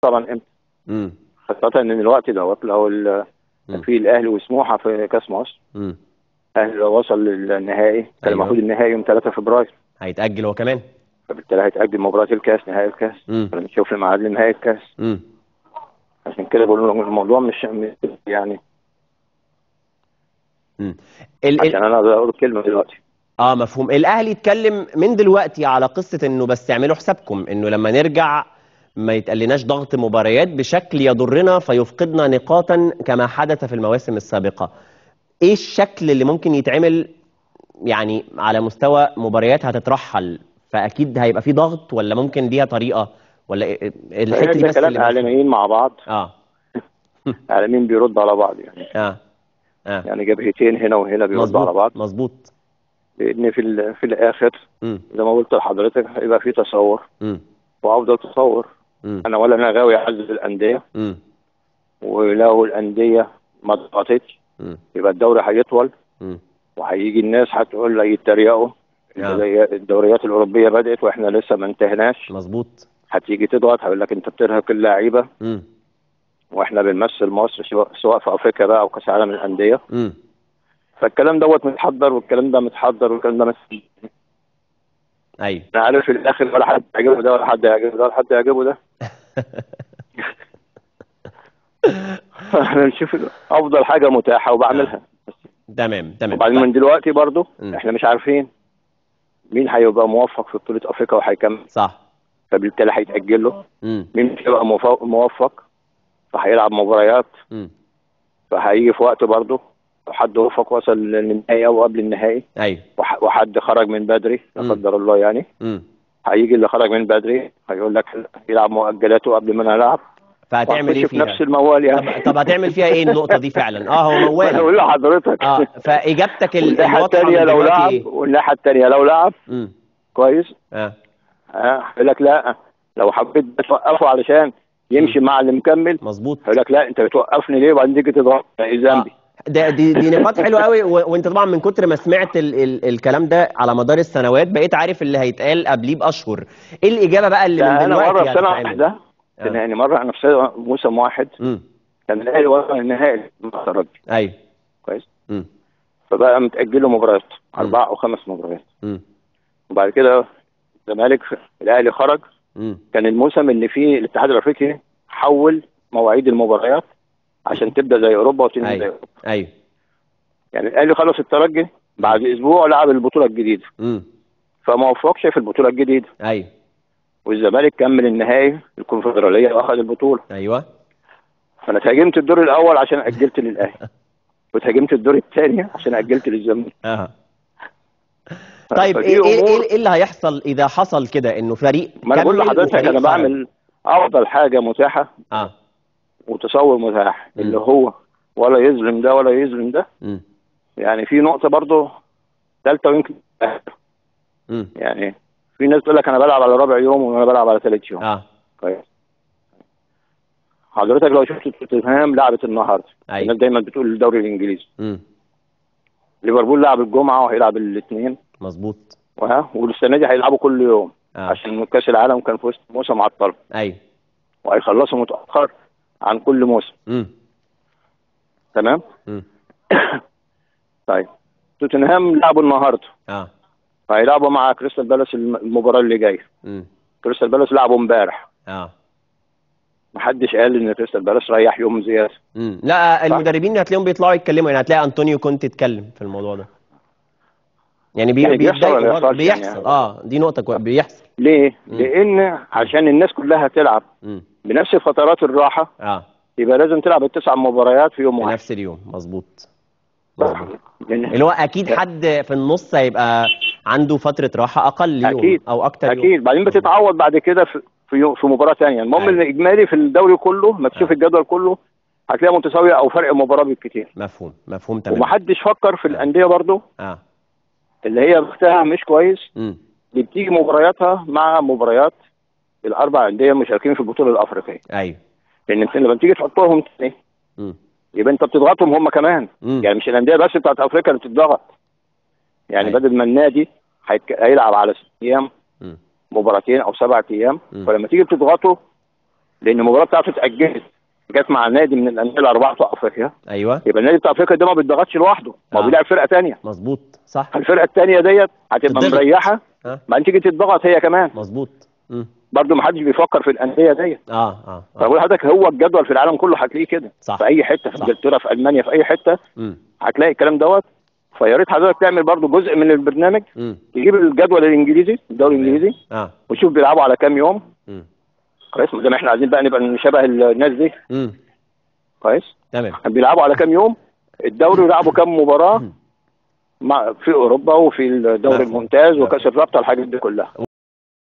طبعا امتى امم خاصه ان الوقت دوت لو ال- مم. في الاهلي وسموحه في كاس مصر امم الاهلي لو وصل للنهائي كان أيوة. المفروض النهائي يوم 3 فبراير هيتاجل هو كمان فبالتالي هيتأجل مباراة الكاس نهائي الكاس امم فنشوف الميعاد لنهائي الكاس امم عشان كده بقول لهم الموضوع مش مش- يعني امم ال... ال... عشان انا أقدر اقول كلمه دلوقتي اه مفهوم الاهلي اتكلم من دلوقتي على قصه انه بس اعملوا حسابكم انه لما نرجع ما يتقلناش ضغط مباريات بشكل يضرنا فيفقدنا نقاطا كما حدث في المواسم السابقه ايه الشكل اللي ممكن يتعمل يعني على مستوى مباريات هتترحل فاكيد هيبقى في ضغط ولا ممكن ليها طريقه ولا إيه- الحته دي ده بس كلام اللي مفهوم. اعلاميين مع بعض اه اعلاميين بيردوا على بعض يعني اه اه يعني جبهتين هنا وهنا بيردوا على بعض مظبوط مظبوط لان في ال- في الاخر امم زي ما قلت لحضرتك هيبقى في تصور امم وافضل تصور امم انا ولا انا غاوي اعزز الانديه امم ولو الانديه ما ضغطتش امم يبقى الدوري هيطول امم وهيجي الناس هتقول لي يتريقوا آه. زي الدوريات الاوروبيه بدات واحنا لسه ما انتهناش مظبوط هتيجي تضغط هيقول لك انت بترهق اللعيبه امم واحنا بنمثل مصر سواء سواء في افريقيا بقى او كاس العالم للانديه امم فالكلام دوت متحضر والكلام ده متحضر والكلام ده مت... ايوه انا عارف في الاخر ولا حد يعجبه ده ولا حد يعجبه ده ولا حد يعجبه ده احنا نشوف افضل حاجه متاحه وبعملها تمام تمام وبعدين من دلوقتي برضو مم. احنا مش عارفين مين هيبقى موفق في بطوله افريقيا وهيكمل صح فبالتالي هيتاجل له امم مين مش هيبقى موفق- موفق فهيلعب مباريات امم فهيجي في وقت برضه لو حد وفق وصل للنهائي او قبل النهائي ايوه وح- وحد خرج من بدري لا مم. قدر الله يعني امم هيجي اللي خرج من بدري هيقول لك يلعب مؤجلاته قبل ما انا العب فهتعمل ايه وهخش في فيها نفس الموال طب, يعني طب هتعمل فيها ايه النقطه دي فعلا اه هو انا موال بقول لحضرتك اه فاجابتك ال- والناحيه الواضحه الثانيه من لو دلوقتي لعب ايه والناحيه الثانيه لو لعب امم كويس اه ها هيقول لك لا لو حبيت توقفه علشان يمشي مع اللي مكمل مظبوط هيقول لك لا انت بتوقفني ليه وبعدين تيجي تضغط ايه ذنبي ده دي دي نقاط حلوه قوي و- وانت طبعا من كتر ما سمعت ال ال الكلام ده على مدار السنوات بقيت عارف اللي هيتقال قبليه باشهر ايه الاجابه بقى اللي ده من انا دلوقتي مره في سنه هتتعمل؟ واحده آه. يعني مره انا في سنة- موسم واحد امم كان الاهلي وصل النهائي مع الترجي ايوه كويس امم فبقى متاجل له مباريات اربع او خمس مباريات امم وبعد كده الزمالك الاهلي خرج امم كان الموسم اللي فيه الاتحاد الافريقي حول مواعيد المباريات عشان تبدا زي اوروبا وتنهي زي ايوه اوروبا ايوه يعني الاهلي خلص الترجي بعد اسبوع لعب البطوله الجديده امم فما وفقش في البطوله الجديده ايوه والزمالك كمل النهائي الكونفدراليه واخذ البطوله ايوه فانا اتهاجمت الدور الاول عشان اجلت للاهلي واتهاجمت الدور الثاني عشان اجلت للزمالك اه طيب فدي ايه ايه أمور- ايه إيه اللي هيحصل اذا حصل كده انه فريق ما انا بقول كمل لحضرتك وفريق انا خرج؟ بعمل افضل حاجه متاحه اه وتصور متاح مم. اللي هو ولا يظلم ده ولا يظلم ده امم يعني في نقطه برضه ثالثه ويمكن امم يعني في ناس تقول لك انا بلعب على رابع يوم وانا بلعب على ثالث يوم اه كويس حضرتك لو شفت توتنهام لعبت النهارده أيوة. الناس دايما بتقول الدوري الانجليزي امم ليفربول لعب الجمعه وهيلعب الاثنين مظبوط وها والسنه دي هيلعبوا كل يوم اه عشان كاس العالم كان في وسط موسم عطل ايوه وهيخلصوا متاخر عن كل موسم امم تمام امم طيب توتنهام لعبوا النهارده اه هيلعبوا مع كريستال بالاس الم- المباراه اللي جايه امم كريستال بالاس لعبوا امبارح اه محدش قال ان كريستال بالاس ريح يوم زياده امم لا المدربين هتلاقيهم بيطلعوا يتكلموا يعني هتلاقي انطونيو كنت يتكلم في الموضوع ده يعني بي يعني بيحصل بيتضايقوا ولا برضه. يحصلش يعني؟ بيحصل اه دي نقطة كويسة بيحصل ليه؟ مم. لان عشان الناس كلها تلعب امم بنفس فترات الراحه اه يبقى لازم تلعب التسع مباريات في يوم في واحد نفس اليوم مظبوط مظبوط لأن اللي هو اكيد حد في النص هيبقى عنده فترة راحة اقل يوم اكيد او اكتر يوم اكيد بعدين بتتعوض بعد كده في في, يوم في مباراه ثانيه المهم أيوة. ان الاجمالي في الدوري كله ما تشوف آه. الجدول كله هتلاقيها متساويه او فرق مباراه بالكتير مفهوم مفهوم تمام ومحدش فكر في الانديه برضو اه اللي هي بختها مش كويس امم اللي بتيجي مبارياتها مع مباريات الاربع انديه المشاركين في البطوله الافريقيه ايوه لان انت لما تيجي تحطهم تاني امم يبقى انت بتضغطهم هم كمان امم يعني مش الانديه بس بتاعت افريقيا اللي بتضغط يعني أيوة. بدل ما النادي هيك- هيلعب على ست ايام امم مباراتين او سبعة ايام مم. فلما تيجي بتضغطه لان المباراه بتاعته اتاجلت جت مع نادي من الانديه الاربعه بتوع افريقيا ايوه يبقى النادي بتاع افريقيا ده ما بيتضغطش لوحده ما هو آه. بيلعب فرقه ثانيه مظبوط صح الفرقه الثانيه ديت هتبقى تتضغط. مريحه ها بعدين تيجي تتضغط هي كمان مظبوط مم. برضه ما حدش بيفكر في الانديه ديت اه اه, آه. فبقول لحضرتك هو الجدول في العالم كله هتلاقيه كده صح. في اي حته في صح. انجلترا في المانيا في اي حته مم. هتلاقي الكلام دوت فيا ريت حضرتك تعمل برضه جزء من البرنامج مم. تجيب الجدول الانجليزي الدوري الانجليزي اه وشوف بيلعبوا على كام يوم مم. كويس ما دام احنا عايزين بقى نبقى نشبه الناس دي مم. كويس تمام بيلعبوا على كام يوم الدوري يلعبوا كام مباراه مع في اوروبا وفي الدوري مفهوم. الممتاز مفهوم. وكاس الرابطه والحاجات دي كلها